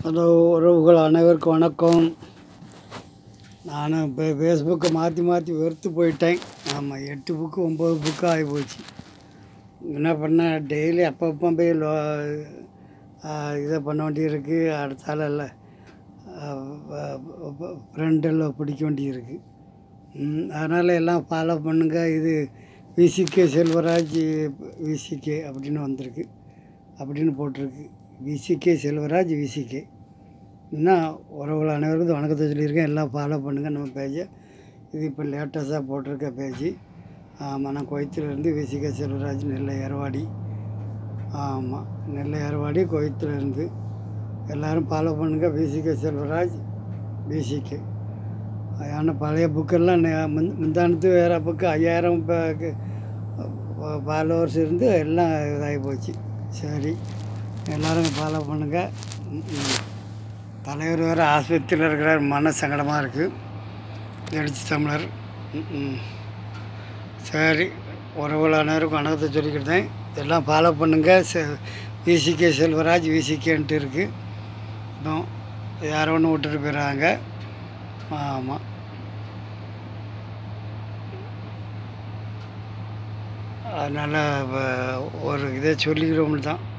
Hello உறவுகள் அனைவருக்கும் வணக்கம் நான் இப்போ ஃபேஸ்புக்கை மாற்றி மாற்றி வெறுத்து போயிட்டேன் ஆமாம் எட்டு புக்கு ஒம்பது புக்கு ஆகி போச்சு என்ன பண்ணேன் டெய்லி அப்பப்போ போய் லோ இதை பண்ண வேண்டியிருக்கு அடுத்தால இல்லை ஃப்ரெண்டெல்லாம் பிடிக்க வேண்டியிருக்கு ம், அதனால் எல்லாம் ஃபாலோ பண்ணுங்க இது விசிகே செல்வராஜ் விசிகே அப்படின்னு வந்திருக்கு அப்படின்னு போட்டிருக்கு விசிகே செல்வராஜ் விசிகே இன்னும் உறவுகள் அனைவருக்கும் வணக்கத்தை சொல்லியிருக்கேன் எல்லாம் ஃபாலோ பண்ணுங்கள் நம்ம பேஜை இது இப்போ லேட்டஸ்ட்டாக போட்டிருக்க பேஜ் ஆமாம் நான் குவைத்திலேருந்து விசிகே செல்வராஜ் நெல்லை ஏர்வாடி ஆமாம் நெல்லை ஏர்வாடி குவைத்திலேருந்து எல்லோரும் ஃபாலோ பண்ணுங்கள் விசிகே செல்வராஜ் விசிகே ஆனால் பழைய புக்கெல்லாம் நே- முந் முந்தானத்து வேறு புக்கு ஐயாயிரம் ஃபாலோவர்ஸ் இருந்து எல்லாம் இதாகி போச்சு சரி எல்லோரும் ஃபாலோ பண்ணுங்கள் ம், ம். தலைவர் வேறு ஆஸ்பத்திரியில் இருக்கிறார் மன சங்கடமாக இருக்குது எழுச்சி தமிழர் ம், ம். சரி உறவுகளானவருக்கு வணக்கத்தை சொல்லிக்கிட்டேன் எல்லாம் ஃபாலோ பண்ணுங்கள் செ விசிகே செல்வராஜ் விசிகேன்ட்டு இருக்குது இன்னும் யாரோ ஒன்று விட்டுட்டு போயிடுறாங்க ஆமாம் அதனால் ஒரு இதை சொல்லிக்கிறோம்னு தான்